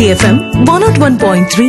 శక్తి FM one nought one point three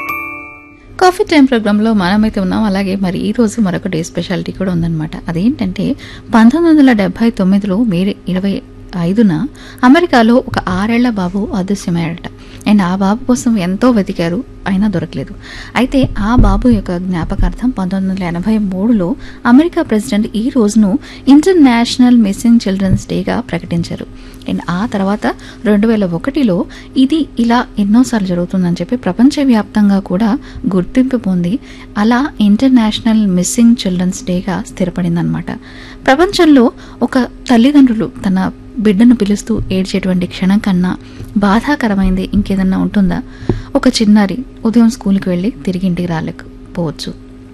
coffee time ప్రోగ్రాంలో మనమైతే ఉన్నాం అలాగే మరి ఈ రోజు మరొక డే స్పెషాలిటీ కూడా ఉందన్నమాట అదేంటంటే పంతొమ్మిది వందల డెబ్బై తొమ్మిదిలో మే ఇరవై ఐదున అమెరికాలో ఒక ఆరేళ్ల బాబు అదృశ్యమయ్యాడట అండ్ ఆ బాబు కోసం ఎంతో వెతికారు అయినా దొరకలేదు అయితే ఆ బాబు యొక్క జ్ఞాపకార్థం పంతొమ్మిది వందల ఎనభై మూడులో అమెరికా ప్రెసిడెంట్ ఈ రోజును ఇంటర్నేషనల్ మిస్సింగ్ చిల్డ్రన్స్ డేగా ప్రకటించారు అండ్ ఆ తర్వాత రెండు వేల ఒకటిలో ఇది ఇలా ఎన్నోసార్లు జరుగుతుందని చెప్పి ప్రపంచవ్యాప్తంగా కూడా గుర్తింపు పొంది అలా ఇంటర్నేషనల్ మిస్సింగ్ చిల్డ్రన్స్ డేగా స్థిరపడిందనమాట ప్రపంచంలో ఒక తల్లిదండ్రులు తన బిడ్డను పిలుస్తూ ఏడ్చేటువంటి క్షణం కన్నా బాధాకరమైంది ఇంకేదన్నా ఉంటుందా ఒక చిన్నారి ఉదయం స్కూల్కి వెళ్ళి తిరిగి ఇంటికి రాలేకపోవచ్చు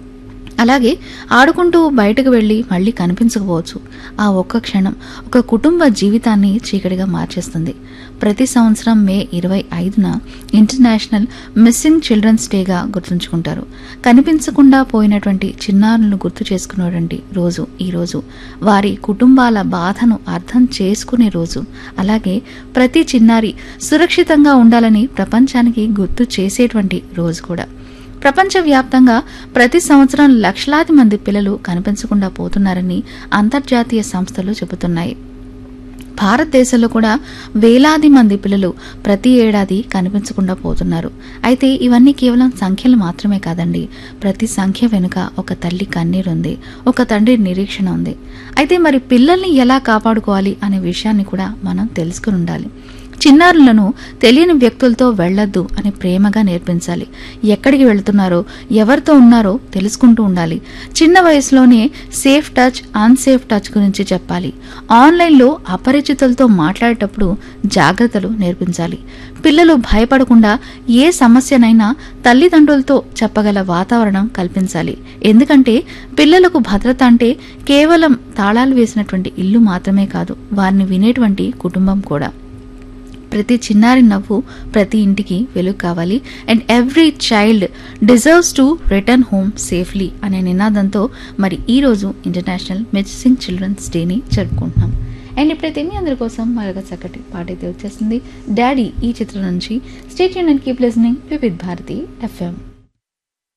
అలాగే ఆడుకుంటూ బయటకు వెళ్ళి మళ్ళీ కనిపించకపోవచ్చు ఆ ఒక్క క్షణం ఒక కుటుంబ జీవితాన్ని చీకటిగా మార్చేస్తుంది ప్రతి సంవత్సరం మే ఇరవై ఐదున ఇంటర్నేషనల్ మిస్సింగ్ చిల్డ్రన్స్ డేగా గుర్తుంచుకుంటారు కనిపించకుండా పోయినటువంటి చిన్నారులను గుర్తు చేసుకునేటువంటి రోజు ఈ రోజు వారి కుటుంబాల బాధను అర్థం చేసుకునే రోజు అలాగే ప్రతి చిన్నారి సురక్షితంగా ఉండాలని ప్రపంచానికి గుర్తు చేసేటువంటి రోజు కూడా ప్రపంచవ్యాప్తంగా ప్రతి సంవత్సరం లక్షలాది మంది పిల్లలు కనిపించకుండా పోతున్నారని అంతర్జాతీయ సంస్థలు చెబుతున్నాయి భారతదేశంలో కూడా వేలాది మంది పిల్లలు ప్రతి ఏడాది కనిపించకుండా పోతున్నారు అయితే ఇవన్నీ కేవలం సంఖ్యలు మాత్రమే కాదండి ప్రతి సంఖ్య వెనుక ఒక తల్లి కన్నీరుంది ఒక తండ్రి నిరీక్షణ ఉంది అయితే మరి పిల్లల్ని ఎలా కాపాడుకోవాలి అనే విషయాన్ని కూడా మనం తెలుసుకుని ఉండాలి చిన్నారులను తెలియని వ్యక్తులతో వెళ్లొద్దు అని ప్రేమగా నేర్పించాలి ఎక్కడికి వెళ్తున్నారో ఎవరితో ఉన్నారో తెలుసుకుంటూ ఉండాలి చిన్న వయసులోనే సేఫ్ టచ్ అన్సేఫ్ టచ్ గురించి చెప్పాలి ఆన్లైన్లో అపరిచితులతో మాట్లాడేటప్పుడు జాగ్రత్తలు నేర్పించాలి పిల్లలు భయపడకుండా ఏ సమస్యనైనా తల్లిదండ్రులతో చెప్పగల వాతావరణం కల్పించాలి ఎందుకంటే పిల్లలకు భద్రత అంటే కేవలం తాళాలు వేసినటువంటి ఇల్లు మాత్రమే కాదు వారిని వినేటువంటి కుటుంబం కూడా ప్రతి చిన్నారి నవ్వు ప్రతి ఇంటికి వెలుగు కావాలి and every child deserves to return home safely అనే నినాదంతో మరి ఈ రోజు ఇంటర్నేషనల్ మిస్సింగ్ చిల్డ్రన్స్ డేని జరుపుకుంటున్నాం అండ్ ఇప్పుడైతే మీ అందరి కోసం మరొక చక్కటి పాట అయితే వచ్చేసింది డాడీ ఈ చిత్రం నుంచి state union keep listening Vividh Bharati FM